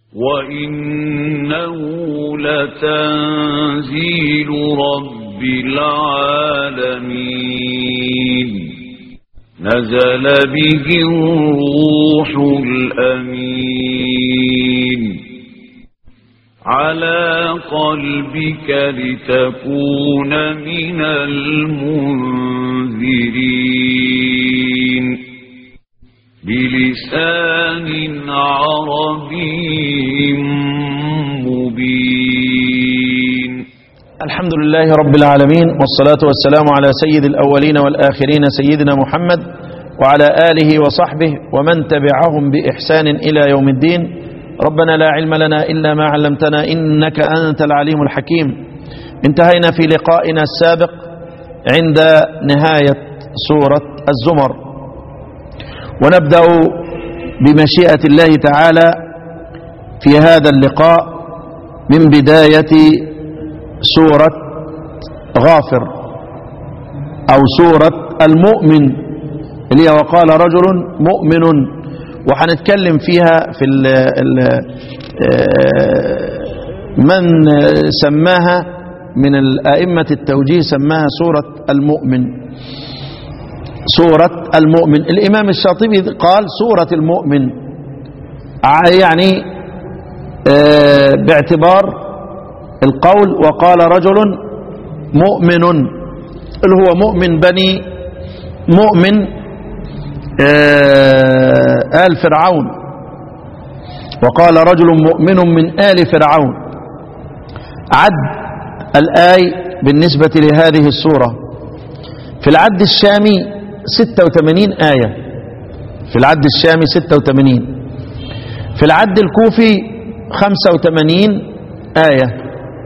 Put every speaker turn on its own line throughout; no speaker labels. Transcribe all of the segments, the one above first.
وإنه لتنزيل رب العالمين نزل به الروح الأمين على قلبك لتكون من المنذرين بلسان عربي مبين
الحمد لله رب العالمين والصلاة والسلام على سيد الأولين والآخرين سيدنا محمد وعلى آله وصحبه ومن تبعهم بإحسان إلى يوم الدين ربنا لا علم لنا إلا ما علمتنا إنك أنت العليم الحكيم انتهينا في لقائنا السابق عند نهاية سورة الزمر ونبدأ بمشيئة الله تعالى في هذا اللقاء من بداية سورة غافر أو سورة المؤمن اللي هي وقال رجل مؤمن وهنتكلم فيها في ال ال من سماها من الأئمة التوجيه سماها سورة المؤمن سورة المؤمن الإمام الشاطبي قال سورة المؤمن يعني باعتبار القول وقال رجل مؤمن اللي هو مؤمن بني مؤمن آل فرعون وقال رجل مؤمن من آل فرعون عد الآي بالنسبة لهذه السورة في العد الشامي 86 آية في العد الشامي 86 في العد الكوفي 85 آية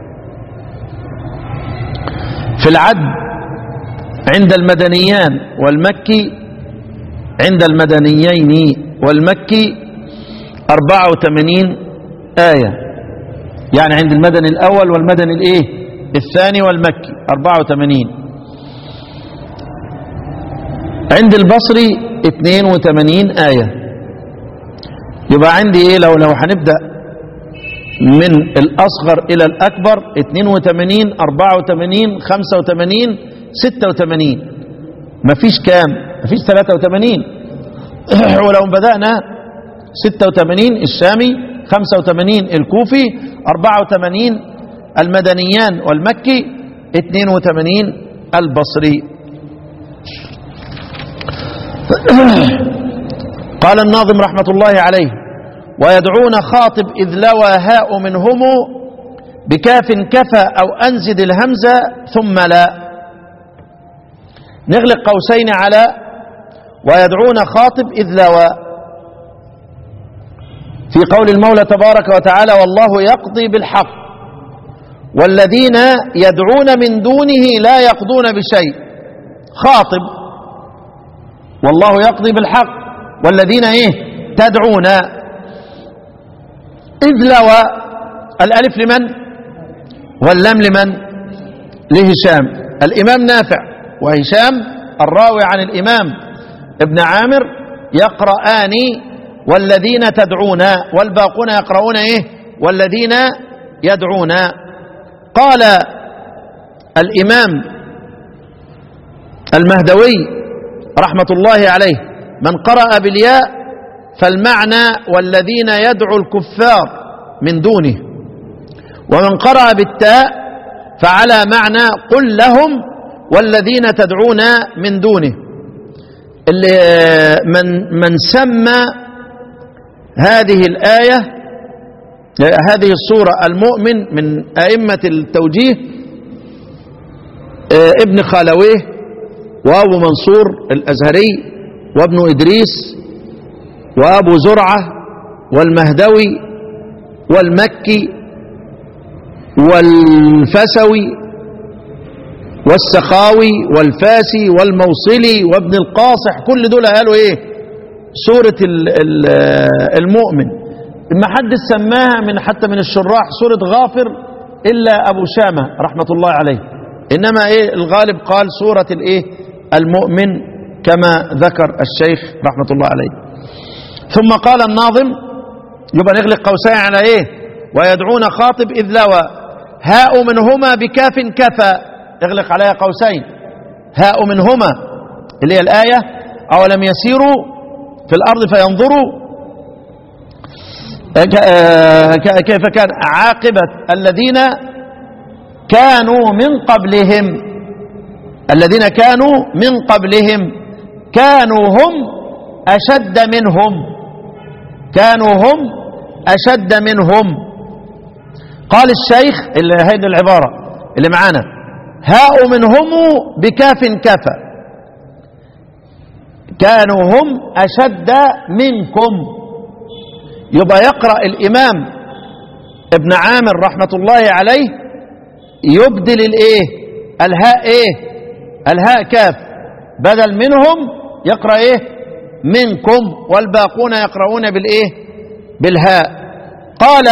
في العد عند المدنيان والمكي عند المدنيين والمكي 84 آية يعني عند المدني الأول والمدني الإيه الثاني والمكي 84 عند البصري 82 آية يبقى عندي إيه لو لو هنبدأ من الأصغر إلى الأكبر 82 84 85 86 مفيش كام مفيش 83 ولو بدأنا 86 الشامي 85 الكوفي 84 المدنيان والمكي 82 البصري قال الناظم رحمة الله عليه ويدعون خاطب إذ لوى هاء منهم بكاف كفى أو أنزد الهمزة ثم لا نغلق قوسين على ويدعون خاطب إذ لوى في قول المولى تبارك وتعالى والله يقضي بالحق والذين يدعون من دونه لا يقضون بشيء خاطب والله يقضي بالحق والذين ايه تدعون إذ لوى الألف لمن واللام لمن لهشام الإمام نافع وهشام الراوي عن الإمام ابن عامر يقرآن والذين تدعون والباقون يقرؤون إيه والذين يدعون قال الإمام المهدوي رحمة الله عليه من قرأ بالياء فالمعنى والذين يدعو الكفار من دونه ومن قرأ بالتاء فعلى معنى قل لهم والذين تدعون من دونه اللي من من سمى هذه الآية هذه الصورة المؤمن من أئمة التوجيه ابن خالويه وأبو منصور الأزهري وابن إدريس وأبو زرعة والمهدوي والمكي والفسوي والسخاوي والفاسي والموصلي وابن القاصح كل دول قالوا ايه سورة المؤمن ما حد سماها من حتى من الشراح سورة غافر إلا أبو شامة رحمة الله عليه إنما إيه الغالب قال سورة الإيه المؤمن كما ذكر الشيخ رحمة الله عليه ثم قال الناظم يبقى نغلق قوسين على ايه ويدعون خاطب إذ لوى هاء منهما بكاف كفى اغلق عليها قوسين هاء منهما اللي هي الآية أولم يسيروا في الأرض فينظروا ك- آه، ك- كيف كان عاقبة الذين كانوا من قبلهم الذين كانوا من قبلهم كانوا هم أشد منهم كانوا هم أشد منهم قال الشيخ اللي هيدي العبارة اللي معانا هاء منهم بكاف كفى كانوا هم أشد منكم يبقى يقرأ الإمام ابن عامر رحمة الله عليه يبدل الإيه الهاء إيه الهاء كاف بدل منهم يقرأ إيه منكم والباقون يقرؤون بالإيه بالهاء قال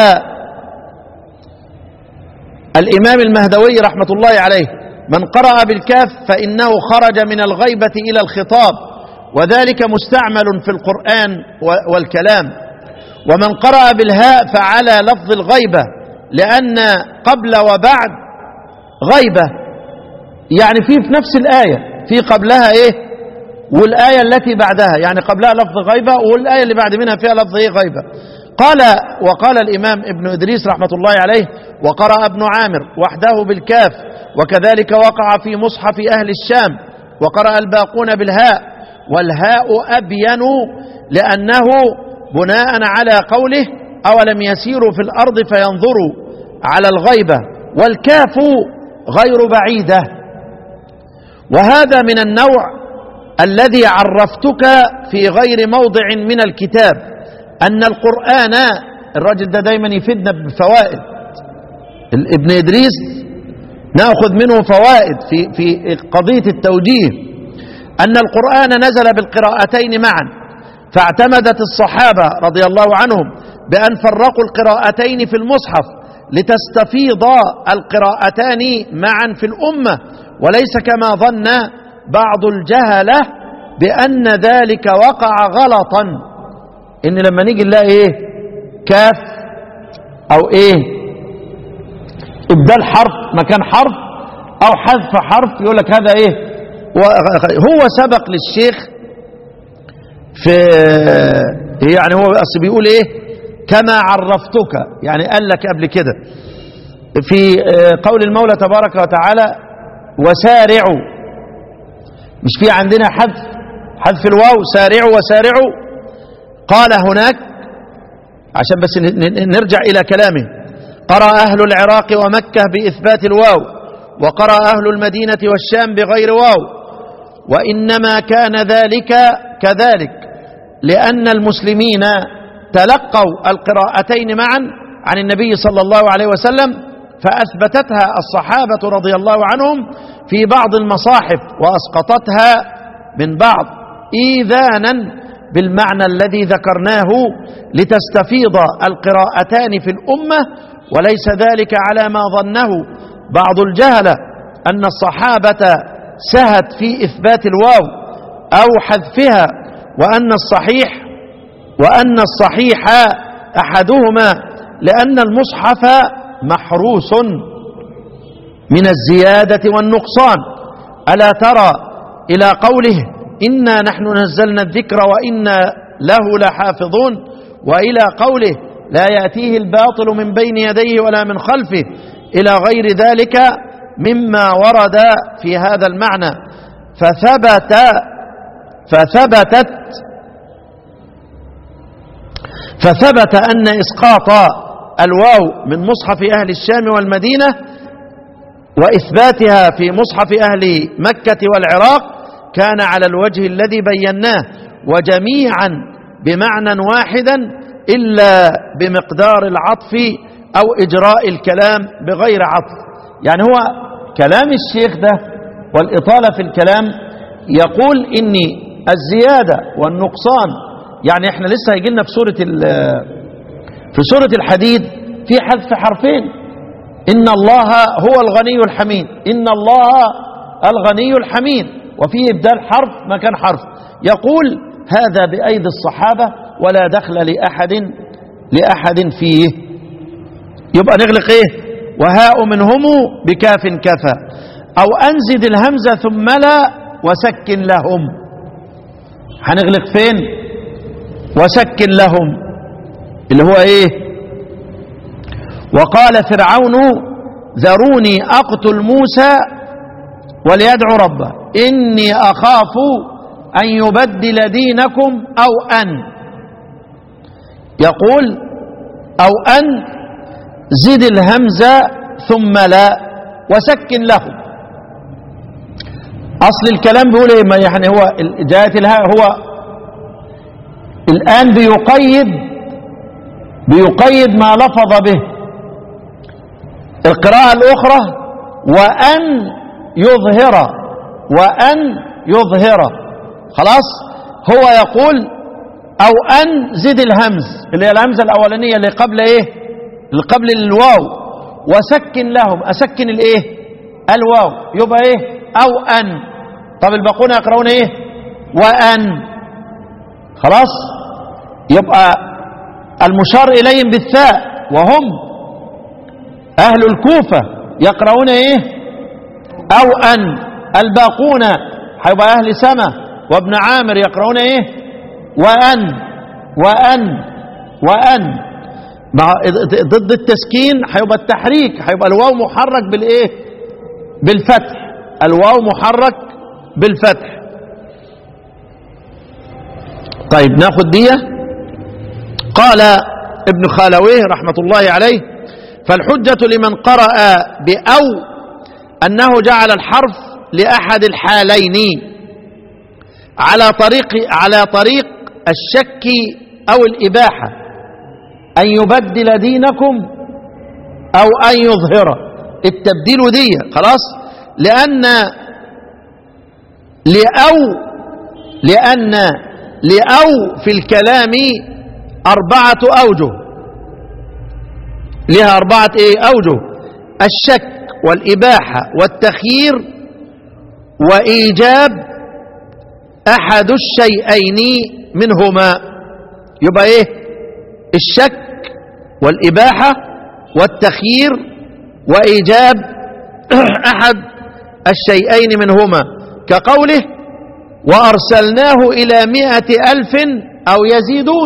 الإمام المهدوي رحمة الله عليه من قرأ بالكاف فإنه خرج من الغيبة إلى الخطاب وذلك مستعمل في القرآن و- والكلام ومن قرأ بالهاء فعلى لفظ الغيبة لأن قبل وبعد غيبة يعني في في نفس الآية في قبلها إيه والآية التي بعدها يعني قبلها لفظ غيبة والآية اللي بعد منها فيها لفظ إيه غيبة قال وقال الإمام ابن إدريس رحمة الله عليه وقرأ ابن عامر وحده بالكاف وكذلك وقع في مصحف أهل الشام وقرأ الباقون بالهاء والهاء أبين لأنه بناء على قوله أولم يسيروا في الأرض فينظروا على الغيبة والكاف غير بعيده وهذا من النوع الذي عرفتك في غير موضع من الكتاب أن القرآن الرجل ده دايما يفيدنا بفوائد ال- ابن إدريس نأخذ منه فوائد في, في قضية التوجيه أن القرآن نزل بالقراءتين معا فاعتمدت الصحابة رضي الله عنهم بأن فرقوا القراءتين في المصحف لتستفيض القراءتان معا في الأمة وليس كما ظن بعض الجهلة بأن ذلك وقع غلطا إن لما نيجي نلاقي إيه كاف أو إيه إبدال حرف مكان حرف أو حذف حرف يقول لك هذا إيه و- هو سبق للشيخ في يعني هو أصل بيقول إيه كما عرفتك يعني قال لك قبل كده في آه، قول المولى تبارك وتعالى وسارعوا مش في عندنا حذف حذف الواو سارعوا وسارعوا قال هناك عشان بس ن- ن- نرجع إلى كلامه قرأ أهل العراق ومكة بإثبات الواو وقرأ أهل المدينة والشام بغير واو وإنما كان ذلك كذلك لأن المسلمين تلقوا القراءتين معا عن النبي صلى الله عليه وسلم فأثبتتها الصحابة رضي الله عنهم في بعض المصاحف وأسقطتها من بعض إيذانا بالمعنى الذي ذكرناه لتستفيض القراءتان في الأمة وليس ذلك على ما ظنه بعض الجهلة أن الصحابة سهت في إثبات الواو أو حذفها وأن الصحيح وأن الصحيح أحدهما لأن المصحف محروس من الزيادة والنقصان ألا ترى إلى قوله إنا نحن نزلنا الذكر وإنا له لحافظون وإلى قوله لا يأتيه الباطل من بين يديه ولا من خلفه إلى غير ذلك مما ورد في هذا المعنى فثبت فثبتت فثبت أن إسقاط الواو من مصحف أهل الشام والمدينة وإثباتها في مصحف أهل مكة والعراق كان على الوجه الذي بيناه وجميعا بمعنى واحدا إلا بمقدار العطف أو إجراء الكلام بغير عطف يعني هو كلام الشيخ ده والإطالة في الكلام يقول إني الزيادة والنقصان يعني احنا لسه هيجي لنا في سورة في سورة الحديد في حذف حرفين إن الله هو الغني الحميد إن الله الغني الحميد وفيه إبدال حرف مكان حرف يقول هذا بأيدي الصحابة ولا دخل لأحد لأحد فيه يبقى نغلق ايه وهاء منهم بكاف كفى أو أنزد الهمزة ثم لا وسكن لهم هنغلق فين وسكن لهم اللي هو ايه وقال فرعون ذروني أقتل موسى وليدعو ربه إني أخاف أن يبدل دينكم أو أن يقول أو أن زد الهمزة ثم لا وسكن له أصل الكلام بيقول إيه ما يعني هو ال- جاءت الهاء هو الآن بيقيد بيقيد ما لفظ به القراءة الأخرى وأن يظهر وأن يظهر خلاص هو يقول أو أن زد الهمز اللي هي الهمزة الأولانية اللي قبل إيه اللي قبل الواو وسكن لهم أسكن الإيه الواو يبقى إيه أو أن طب الباقون يقرؤون إيه وأن خلاص يبقى المشار إليهم بالثاء وهم أهل الكوفة يقرؤون إيه أو أن الباقون هيبقى أهل سما وابن عامر يقرؤون إيه وأن وأن وأن مع ضد التسكين هيبقى التحريك هيبقى الواو محرك بالإيه بالفتح الواو محرك بالفتح طيب ناخد دي قال ابن خالويه رحمة الله عليه فالحجة لمن قرأ بأو أنه جعل الحرف لأحد الحالين على طريق على طريق الشك أو الإباحة أن يبدل دينكم أو أن يظهر التبديل دي خلاص لأن لأو لأن لأو في الكلام أربعة أوجه لها أربعة إيه أوجه الشك والإباحة والتخيير وإيجاب أحد الشيئين منهما يبقى إيه الشك والإباحة والتخيير وإيجاب أحد الشيئين منهما كقوله وأرسلناه إلى مئة ألف أو يزيدون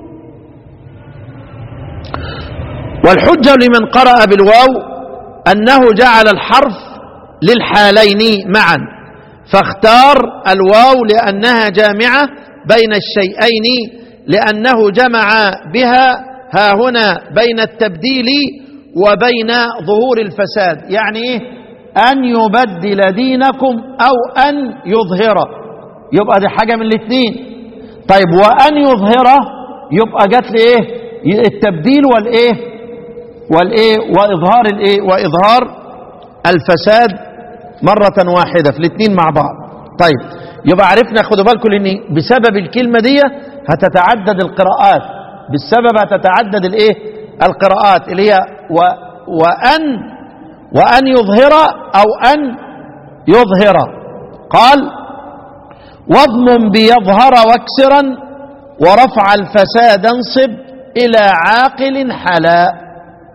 والحجة لمن قرأ بالواو أنه جعل الحرف للحالين معا فاختار الواو لأنها جامعة بين الشيئين لأنه جمع بها ها هنا بين التبديل وبين ظهور الفساد يعني إيه أن يبدل دينكم أو أن يظهر يبقى دي حاجة من الاثنين طيب وأن يظهر يبقى جات لي إيه التبديل والإيه والإيه وإظهار الإيه وإظهار الفساد مرة واحدة في الاثنين مع بعض طيب يبقى عرفنا خدوا بالكم لأن بسبب الكلمة دي هتتعدد القراءات بالسبب هتتعدد الإيه القراءات اللي هي و وأن وأن يظهر أو أن يظهر قال واضمم بيظهر واكسرا ورفع الفساد انصب إلى عاقل حلا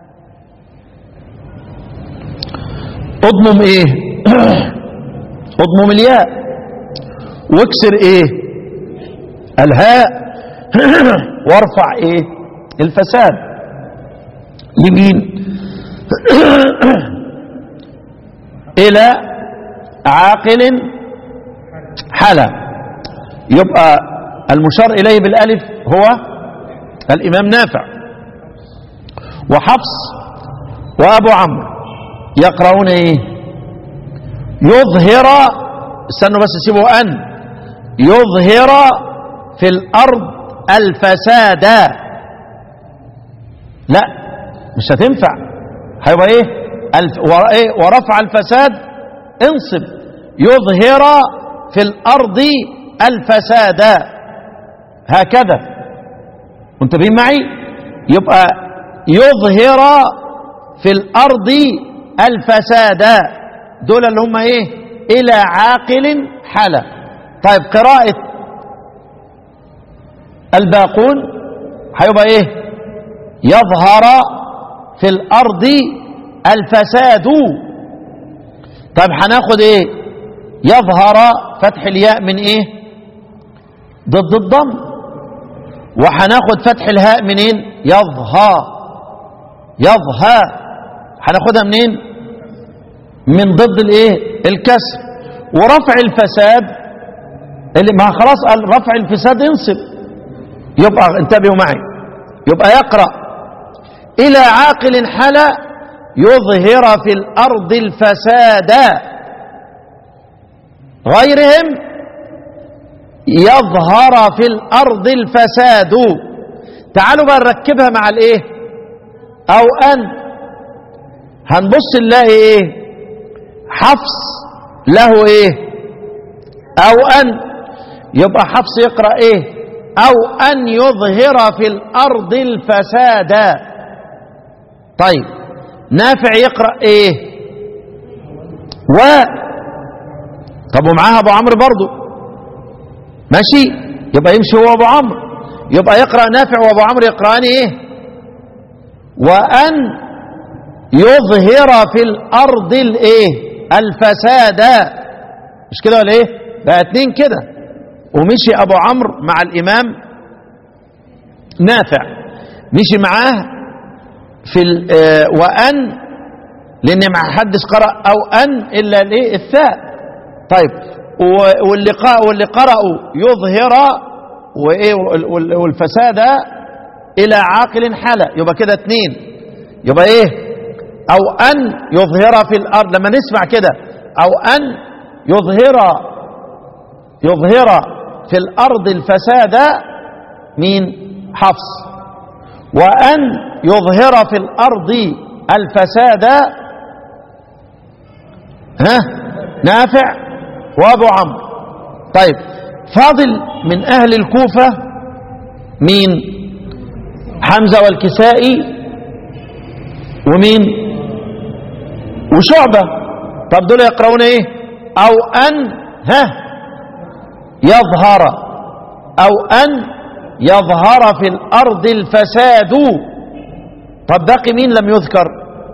اضمم ايه اضمم الياء واكسر ايه الهاء وارفع ايه الفساد لمين الى عاقل حلا يبقى المشار اليه بالالف هو الامام نافع وحفص وابو عمرو يقرؤون ايه يظهر استنوا بس سيبوا ان يظهر في الارض الفساد لا مش هتنفع هيبقى ايه الف ايه ورفع الفساد انصب يظهر في الارض الفساد هكذا منتبهين معي يبقى يظهر في الارض الفساد دول اللي هم ايه الى عاقل حلا طيب قراءة الباقون هيبقى ايه يظهر في الأرض الفساد طب هناخد ايه يظهر فتح الياء من ايه ضد الضم وهناخد فتح الهاء منين يظهى يظهى هناخدها منين من ضد الايه الكسر ورفع الفساد اللي ما خلاص قال رفع الفساد ينصب يبقى انتبهوا معي يبقى يقرأ إلى عاقل حلا يظهر في الأرض الفساد غيرهم يظهر في الأرض الفساد تعالوا بقى نركبها مع الايه او ان هنبص نلاقي ايه حفص له ايه او ان يبقى حفص يقرأ ايه او ان يظهر في الارض الفساد طيب نافع يقرأ ايه و طب ومعاها ابو عمرو برضو ماشي يبقى يمشي هو ابو عمرو يبقى يقرأ نافع وابو عمرو يقرأان ايه وان يظهر في الارض الايه الفساد مش كده ولا ايه بقى اتنين كده ومشي ابو عمرو مع الامام نافع مشي معاه في ال- آه، وان لان ما حدش قرأ او ان الا الايه الثاء طيب و- واللي قا- واللي قرأوا يظهر وايه وال- وال- والفساد الى عاقل حلا يبقى كده اتنين يبقى ايه او ان يظهر في الارض لما نسمع كده او ان يظهر يظهر في الارض الفساد مين حفص وان يظهر في الارض الفساد ها نافع وابو عمرو طيب فاضل من اهل الكوفه مين حمزه والكسائي ومين وشعبه طب دول يقرؤون ايه او ان ها يظهر او ان يظهر في الارض الفساد طب باقي مين لم يذكر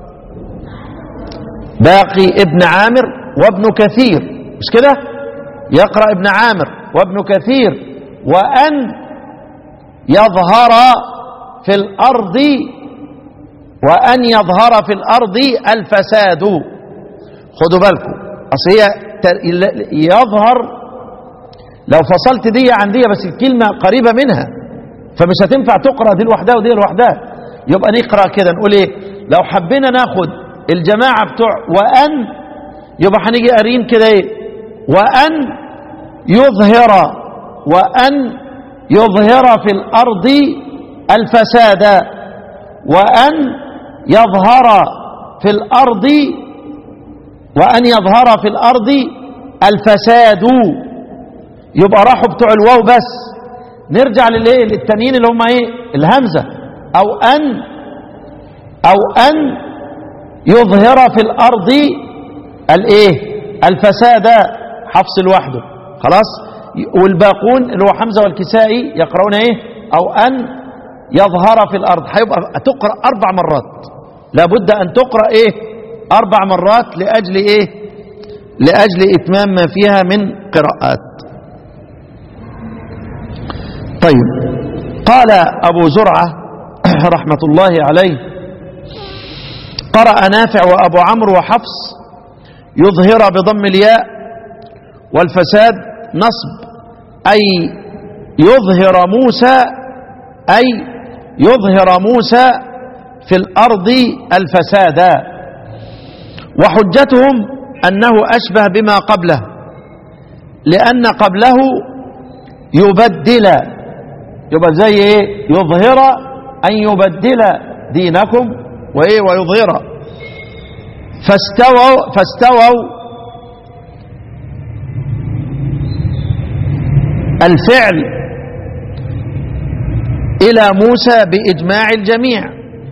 باقي ابن عامر وابن كثير مش كده يقرأ ابن عامر وابن كثير وأن يظهر في الأرض وأن يظهر في الأرض الفساد خدوا بالكم أصل هي ت- يظهر لو فصلت دي عن دي بس الكلمة قريبة منها فمش هتنفع تقرأ دي لوحدها ودي لوحدها يبقى نقرأ كده نقول ايه لو حبينا ناخد الجماعة بتوع وأن يبقى هنيجي قارين كده ايه وأن يظهر وأن يظهر في الأرض الفساد وأن يظهر في الأرض وأن يظهر في الأرض الفساد يبقى راحوا بتوع الواو بس نرجع للايه للتانيين اللي هم ايه الهمزة أو أن أو أن يظهر في الأرض الايه الفساد حفص لوحده خلاص والباقون اللي هو حمزة والكسائي يقرؤون ايه او ان يظهر في الارض هيبقى تقرأ اربع مرات لابد ان تقرأ ايه اربع مرات لاجل ايه لاجل اتمام ما فيها من قراءات طيب قال ابو زرعة رحمة الله عليه قرأ نافع وابو عمرو وحفص يظهر بضم الياء والفساد نصب أي يظهر موسى أي يظهر موسى في الأرض الفساد وحجتهم أنه أشبه بما قبله لأن قبله يبدل يبقى زي إيه يظهر أن يبدل دينكم وإيه ويظهر فاستووا فاستووا الفعل إلى موسى بإجماع الجميع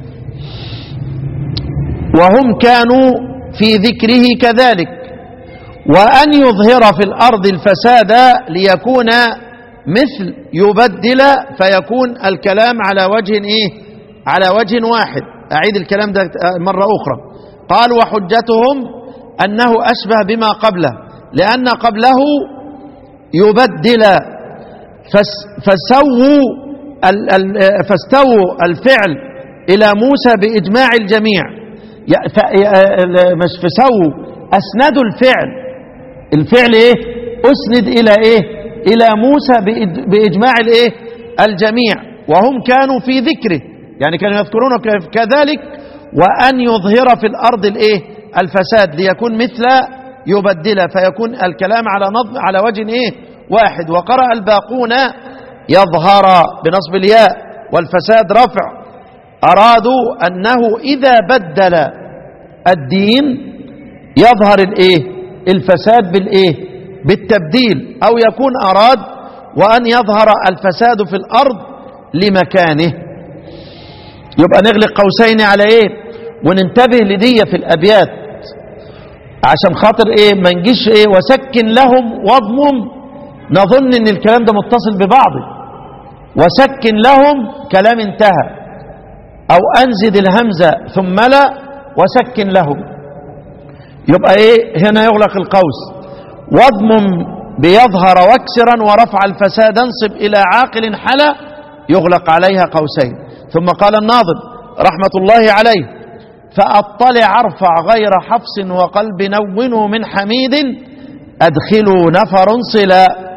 وهم كانوا في ذكره كذلك وأن يظهر في الأرض الفساد ليكون مثل يبدل فيكون الكلام على وجه إيه على وجه واحد أعيد الكلام ده مرة أخرى قال وحجتهم أنه أشبه بما قبله لأن قبله يبدل فس- فسووا ال- ال- فاستووا الفعل إلى موسى بإجماع الجميع ي- ف- ي- ال- مش فسووا أسندوا الفعل الفعل إيه أسند إلى إيه إلى موسى بإج- بإجماع الإيه الجميع وهم كانوا في ذكره يعني كانوا يذكرون ك- كذلك وأن يظهر في الأرض الإيه الفساد ليكون مثل يبدل فيكون الكلام على نظم على وجه إيه واحد وقرأ الباقون يظهر بنصب الياء والفساد رفع أرادوا أنه إذا بدل الدين يظهر الإيه الفساد بالإيه بالتبديل أو يكون أراد وأن يظهر الفساد في الأرض لمكانه يبقى نغلق قوسين على إيه وننتبه لدي في الأبيات عشان خاطر إيه ما نجيش إيه وسكن لهم واضمم نظن ان الكلام ده متصل ببعضه وسكن لهم كلام انتهى او انزد الهمزة ثم لا وسكن لهم يبقى ايه هنا يغلق القوس واضمم بيظهر واكسرا ورفع الفساد انصب الى عاقل حلا يغلق عليها قوسين ثم قال الناظم رحمة الله عليه فأطلع ارفع غير حفص وقلب نون من حميد أدخلوا نفر صلا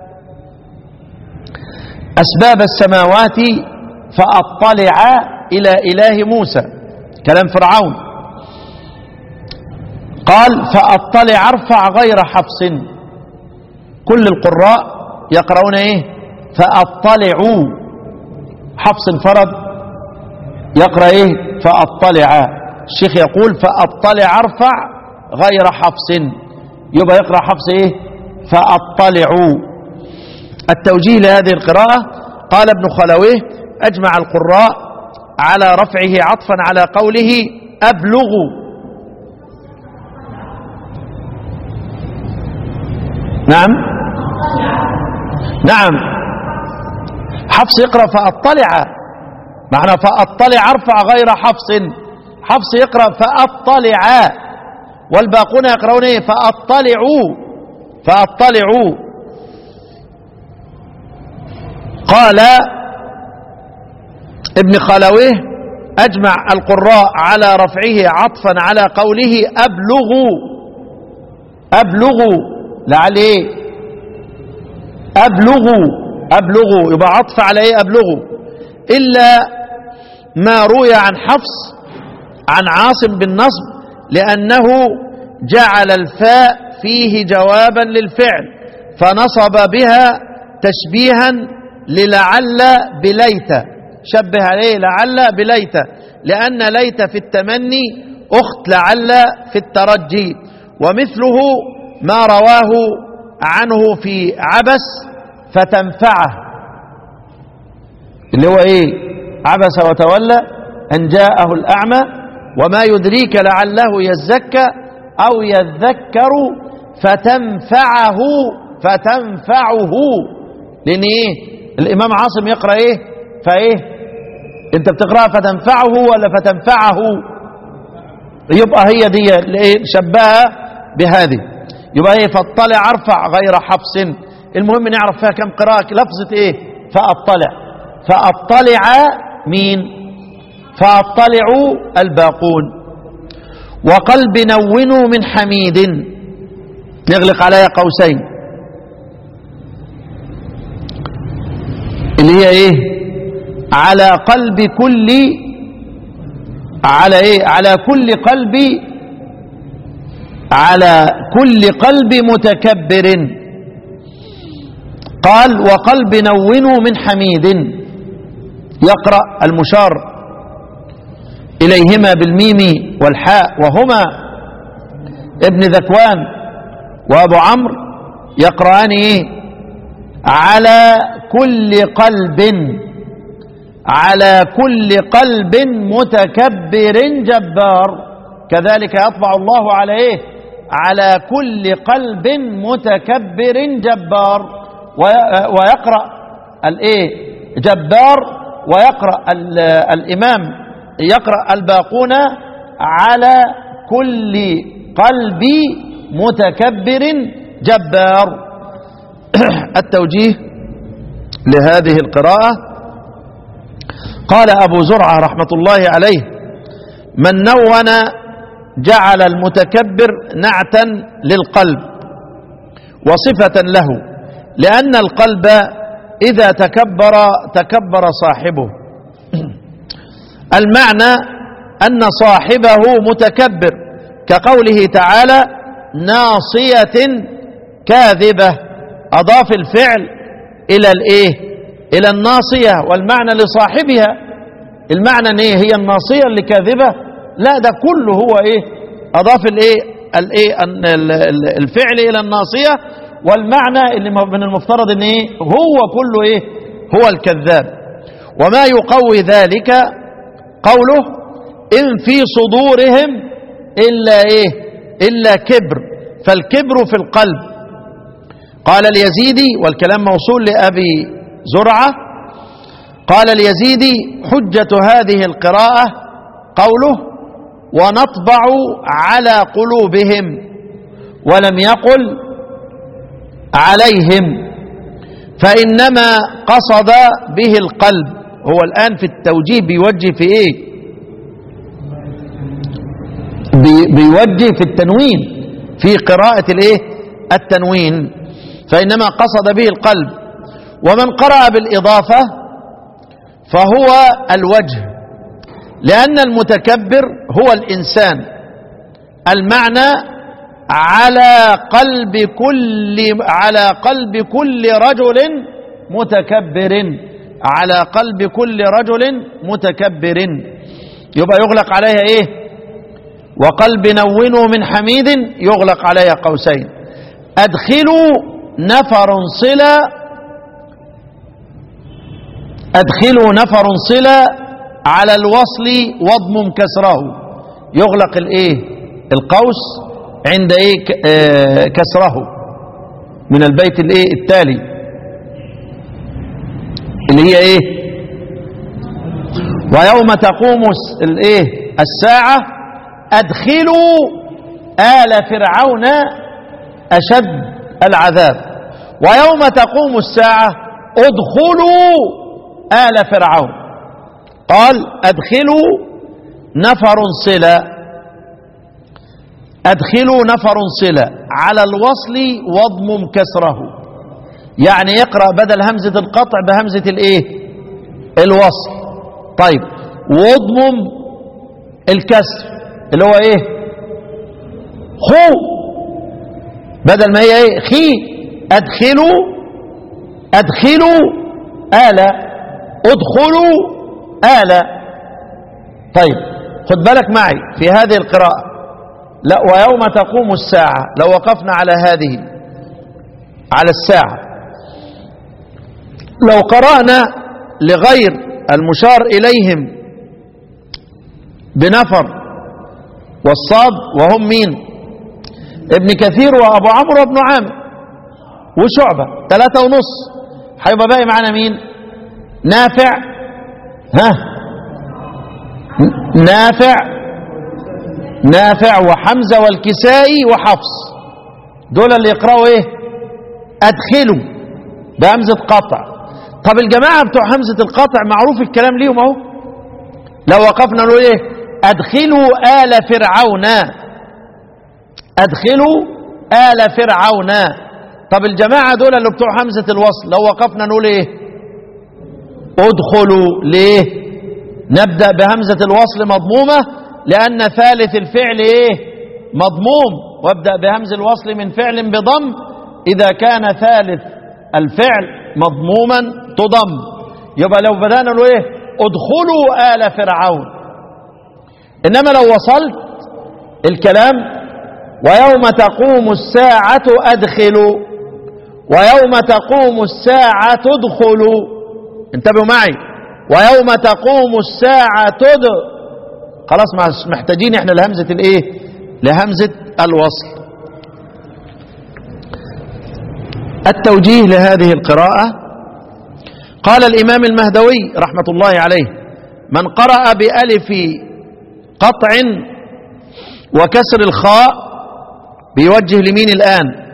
أسباب السماوات فأطلع إلى إله موسى كلام فرعون قال فأطلع ارفع غير حفص كل القراء يقرؤون ايه فأطلعوا حفص انفرد يقرأ ايه فأطلع الشيخ يقول فأطلع ارفع غير حفص يبقى يقرأ حفص ايه فأطلعوا التوجيه لهذه القراءة قال ابن خلويه أجمع القراء على رفعه عطفا على قوله أبلغوا نعم نعم حفص يقرأ فأطلع معنى فأطلع ارفع غير حفص حفص يقرأ فأطلع والباقون يقرؤون ايه فأطلعوا فأطلعوا قال ابن خلويه أجمع القراء على رفعه عطفا على قوله أبلغوا أبلغوا لعل إيه أبلغوا أبلغوا يبقى عطف على إيه أبلغوا إلا ما روي عن حفص عن عاصم بالنصب لأنه جعل الفاء فيه جوابا للفعل فنصب بها تشبيها للعل بليت شبه عليه لعل بليت لأن ليت في التمني أخت لعل في الترجي ومثله ما رواه عنه في عبس فتنفعه اللي هو ايه عبس وتولى أن جاءه الأعمى وما يدريك لعله يزكى أو يذكر فتنفعه فتنفعه لأن إيه الإمام عاصم يقرأ إيه فإيه أنت بتقرأ فتنفعه ولا فتنفعه يبقى هي دي اللي إيه شبهها بهذه يبقى إيه فاطلع ارفع غير حفص المهم نعرف فيها كم قراءة لفظة إيه فاطلع فاطلع مين فاطلعوا الباقون وقلب نونوا من حميد نغلق عليها قوسين اللي هي ايه على قلب كل على ايه على كل قلب على كل قلب متكبر قال وقلب نونوا من حميد يقرأ المشار إليهما بالميم والحاء وهما ابن ذكوان وأبو عمرو يقرأان إيه على كل قلب على كل قلب متكبر جبار كذلك يطبع الله على ايه على كل قلب متكبر جبار ويقرأ الايه جبار ويقرأ ال- الإمام يقرأ الباقون على كل قلب متكبر جبار التوجيه لهذه القراءة قال أبو زرعة رحمة الله عليه من نون جعل المتكبر نعتا للقلب وصفة له لأن القلب إذا تكبر تكبر صاحبه المعنى أن صاحبه متكبر كقوله تعالى ناصية كاذبة أضاف الفعل إلى الإيه إلى الناصية والمعنى لصاحبها المعنى ان ايه هي الناصية اللي كاذبة لا ده كله هو ايه اضاف الايه الايه ال- ال- ال- الفعل الى الناصية والمعنى اللي م- من المفترض ان ايه هو كله ايه هو الكذاب وما يقوي ذلك قوله ان في صدورهم الا ايه الا كبر فالكبر في القلب قال اليزيدي والكلام موصول لأبي زرعة قال اليزيدي حجة هذه القراءة قوله ونطبع على قلوبهم ولم يقل عليهم فإنما قصد به القلب هو الآن في التوجيه بيوجه في إيه بي- بيوجه في التنوين في قراءة الإيه التنوين فإنما قصد به القلب ومن قرأ بالإضافة فهو الوجه لأن المتكبر هو الإنسان المعنى على قلب كل على قلب كل رجل متكبر على قلب كل رجل متكبر يبقى يغلق عليها ايه وقلب نونه من حميد يغلق عليها قوسين ادخلوا نفر صلة ادخلوا نفر صلة على الوصل واضمم كسره يغلق الايه القوس عند ايه ك- آه، كسره من البيت الايه التالي اللي هي ايه ويوم تقوم الس- الايه الساعة ادخلوا آل فرعون أشد العذاب ويوم تقوم الساعة ادخلوا آل فرعون قال ادخلوا نفر صلة ادخلوا نفر صلة على الوصل واضمم كسره يعني يقرأ بدل همزة القطع بهمزة الايه الوصل طيب واضمم الكسر اللي هو ايه خو بدل ما هي ايه خي ادخلوا ادخلوا آلة ادخلوا آلة طيب خد بالك معي في هذه القراءة لا ويوم تقوم الساعة لو وقفنا على هذه على الساعة لو قرأنا لغير المشار إليهم بنفر والصاد وهم مين ابن كثير وابو عمرو وابن عامر وشعبة ثلاثة ونص هيبقى باقي معانا مين نافع ها ن- نافع نافع وحمزة والكسائي وحفص دول اللي يقرأوا ايه ادخلوا بهمزة قطع طب الجماعة بتوع همزة القطع معروف الكلام ليهم اهو لو وقفنا نقول ايه ادخلوا آل فرعون ادخلوا آل فرعون طب الجماعة دول اللي بتوع همزة الوصل لو وقفنا نقول ايه ادخلوا ليه نبدأ بهمزة الوصل مضمومة لأن ثالث الفعل ايه مضموم وابدأ بهمز الوصل من فعل بضم إذا كان ثالث الفعل مضموما تضم يبقى لو بدأنا نقول ايه ادخلوا آل فرعون إنما لو وصلت الكلام ويوم تقوم الساعة أدخلوا ويوم تقوم الساعة تدخلوا انتبهوا معي ويوم تقوم الساعة تد خلاص مش محتاجين احنا لهمزة الايه لهمزة الوصل التوجيه لهذه القراءة قال الإمام المهدوي رحمة الله عليه من قرأ بألف قطع وكسر الخاء بيوجه لمين الآن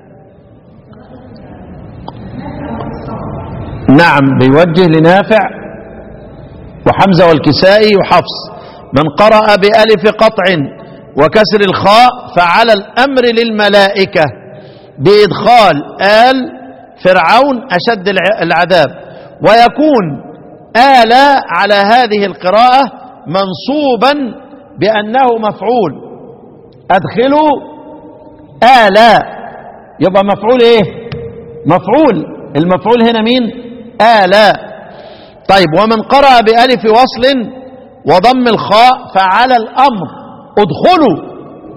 نعم بيوجه لنافع وحمزة والكسائي وحفص من قرأ بألف قطع وكسر الخاء فعلى الأمر للملائكة بإدخال آل فرعون أشد الع- العذاب ويكون آل على هذه القراءة منصوبا بأنه مفعول أدخلوا آل يبقى مفعول إيه مفعول المفعول هنا مين آل طيب ومن قرأ بألف وصل وضم الخاء فعلى الأمر ادخلوا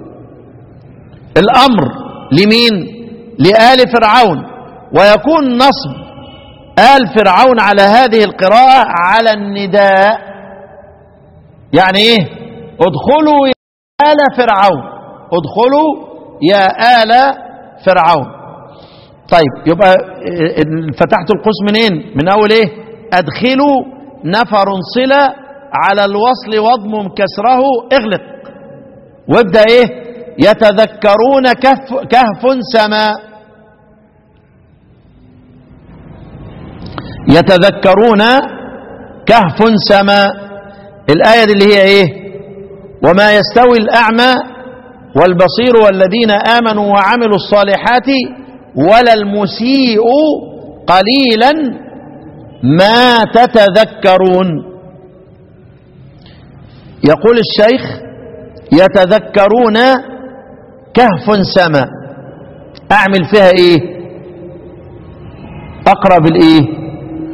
الأمر لمين لآل فرعون ويكون نصب آل فرعون على هذه القراءة على النداء يعني ايه ادخلوا يا آل فرعون ادخلوا يا آل فرعون طيب يبقى اه، فتحت القوس منين من اول ايه ادخلوا نفر صلة على الوصل واضمم كسره اغلق وابدأ ايه يتذكرون كهف, كهف سماء يتذكرون كهف سماء الآية دي اللي هي ايه وما يستوي الأعمى والبصير والذين آمنوا وعملوا الصالحات ولا المسيء قليلا ما تتذكرون يقول الشيخ يتذكرون كهف سماء اعمل فيها ايه اقرا بالايه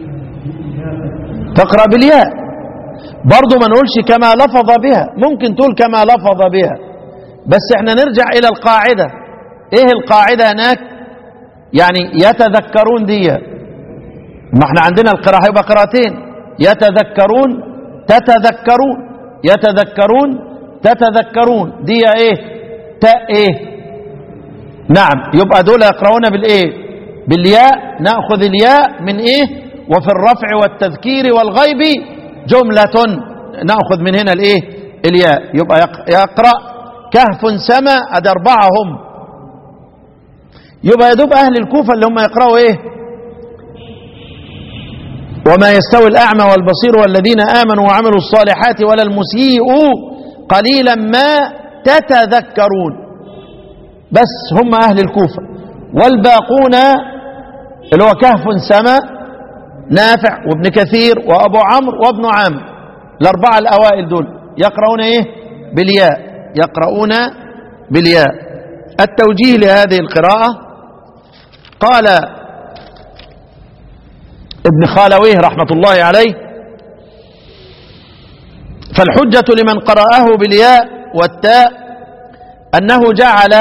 تقرا بالياء برضو ما نقولش كما لفظ بها ممكن تقول كما لفظ بها بس احنا نرجع الى القاعده ايه القاعده هناك يعني يتذكرون دي ما احنا عندنا القراءه يبقى قراءتين يتذكرون تتذكرون يتذكرون تتذكرون دي ايه تاء ايه نعم يبقى دول يقرؤون بالايه بالياء ناخذ الياء من ايه وفي الرفع والتذكير والغيب جمله ناخذ من هنا الايه الياء يبقى يق- يقرا كهف سما ادي اربعه هم يبقى يدوب اهل الكوفه اللي هم يقراوا ايه وما يستوي الأعمى والبصير والذين آمنوا وعملوا الصالحات ولا المسيء قليلا ما تتذكرون بس هم أهل الكوفة والباقون اللي هو كهف سما نافع وابن كثير وأبو عمرو وابن عامر الأربعة الأوائل دول يقرؤون إيه بالياء يقرؤون بالياء التوجيه لهذه القراءة قال ابن خالويه رحمة الله عليه فالحجة لمن قرأه بالياء والتاء أنه جعل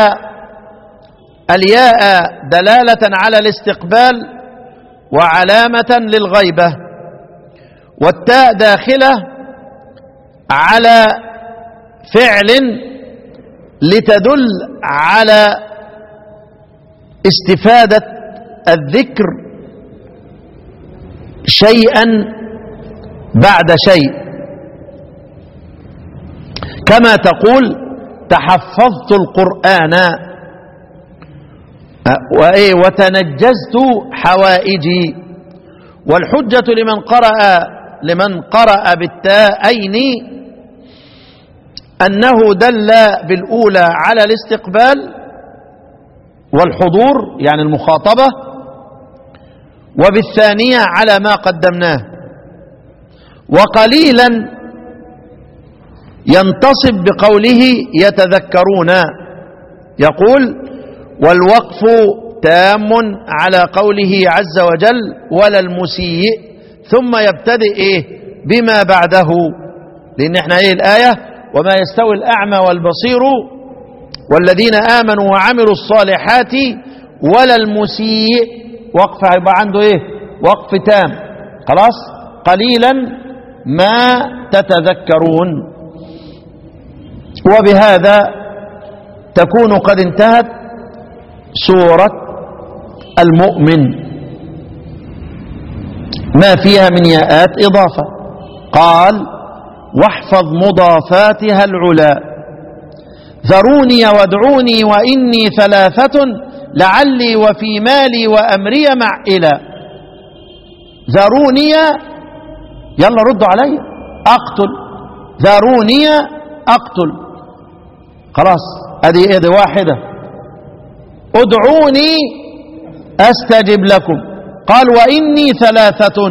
الياء دلالة على الاستقبال وعلامة للغيبة والتاء داخلة على فعل لتدل على استفادة الذكر شيئا بعد شيء كما تقول تحفظت القرآن أه، وإيه وتنجزت حوائجي والحجة لمن قرأ لمن قرأ بالتاءين أنه دل بالأولى على الاستقبال والحضور يعني المخاطبة وبالثانية على ما قدمناه وقليلا ينتصب بقوله يتذكرون يقول والوقف تام على قوله عز وجل ولا المسيء ثم يبتدئ إيه بما بعده لأن احنا ايه الآية وما يستوي الأعمى والبصير والذين آمنوا وعملوا الصالحات ولا المسيء وقف هيبقى عنده ايه وقف تام خلاص قليلا ما تتذكرون وبهذا تكون قد انتهت سورة المؤمن ما فيها من ياءات إضافة قال واحفظ مضافاتها العلا ذروني وادعوني وإني ثلاثة لعلي وفي مالي وأمري مع إلى ذروني يلا ردوا علي أقتل ذروني أقتل خلاص هذه هذه واحدة ادعوني أستجب لكم قال وإني ثلاثة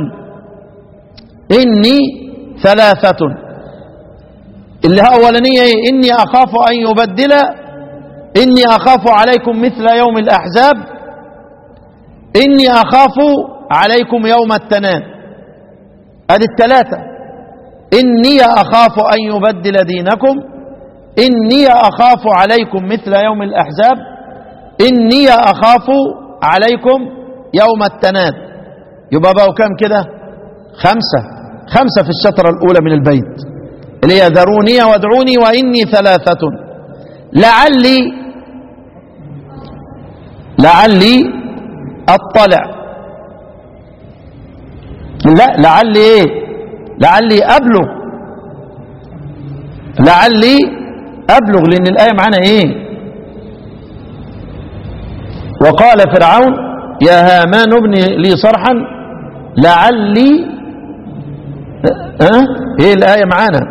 إني ثلاثة اللي أولانية إيه؟ إني أخاف أن يبدل إني أخاف عليكم مثل يوم الأحزاب إني أخاف عليكم يوم التناد هذه الثلاثة إني أخاف أن يبدل دينكم إني أخاف عليكم مثل يوم الأحزاب إني أخاف عليكم يوم التناد يبقى بقوا كام كده خمسة خمسة في الشطرة الأولى من البيت اللي هي ذروني وادعوني وإني ثلاثة لعلي لعلي أطلع لا لعلي ايه لعلي أبلغ لعلي أبلغ لأن الآية معانا ايه وقال فرعون يا هامان ابن لي صرحا لعلي ها ايه الآية معانا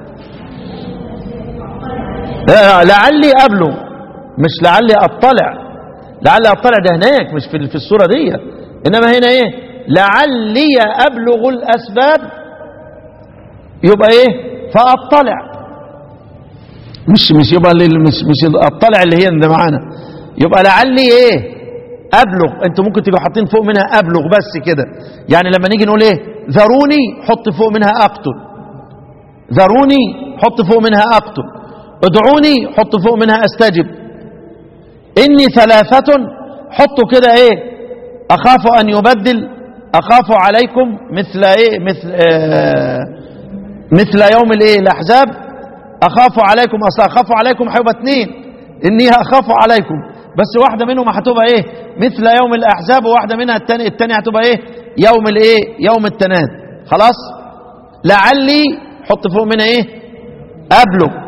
آه، لعلي أبلغ مش لعلي أطلع لعلي أطلع ده هناك مش في في السورة دي إنما هنا إيه لعلي أبلغ الأسباب يبقى إيه فأطلع مش مش يبقى لل- مش مش أطلع اللي هي اللي معانا يبقى لعلي إيه أبلغ أنتوا ممكن تيجوا حاطين فوق منها أبلغ بس كده يعني لما نيجي نقول إيه ذروني حط فوق منها أقتل ذروني حط فوق منها أقتل ادعوني حط فوق منها أستجب إني ثلاثة حطوا كده إيه أخاف أن يبدل أخاف عليكم مثل إيه مثل آه مثل يوم الإيه الأحزاب أخاف عليكم أصلا أخاف عليكم هيبقى اتنين إني أخاف عليكم بس واحدة منهم هتبقى إيه مثل يوم الأحزاب وواحدة منها التاني التانية هتبقى إيه يوم الإيه يوم التناد خلاص لعلي حط فوق منها إيه أبلغ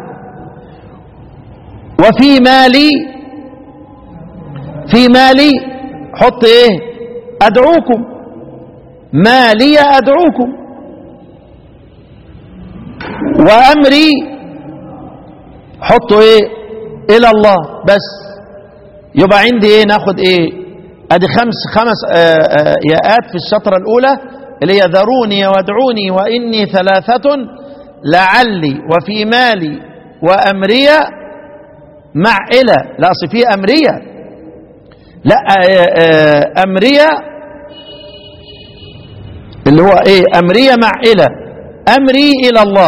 وفي مالي في مالي حط ايه ادعوكم مالي ادعوكم وامري حطوا ايه الى الله بس يبقى عندي ايه ناخد ايه ادي خمس خمس آآ آآ ياءات في الشطرة الاولى اللي هي ذروني وادعوني واني ثلاثة لعلي وفي مالي وامري مع الى لا اصل في امريه لا آه، آه، أمرية اللي هو إيه أمرية مع إلى أمري إلى الله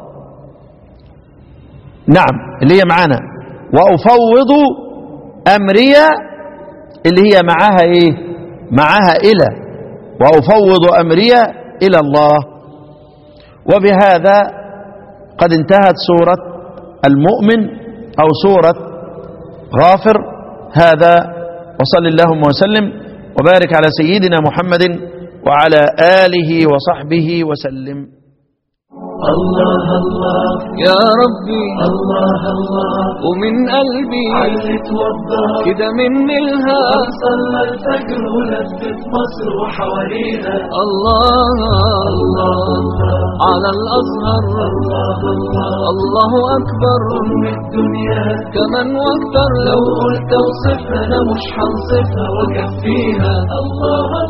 نعم اللي هي معانا وأفوض أمرية اللي هي معاها إيه معاها إلى وأفوض أمرية إلى الله وبهذا قد انتهت سورة المؤمن أو سورة غافر هذا وصل اللهم وسلم وبارك على سيدنا محمد وعلى آله وصحبه وسلم
الله الله
يا ربي
الله الله
ومن قلبي
علت وضح
كده من الهام
صلى الفجر ولفت مصر وحوالينا
الله
الله الله
على الأزهر
الله الله
الله أكبر
أم الدنيا
كمان واكتر
لو قلت اوصفها انا مش هنصفها وكفيها الله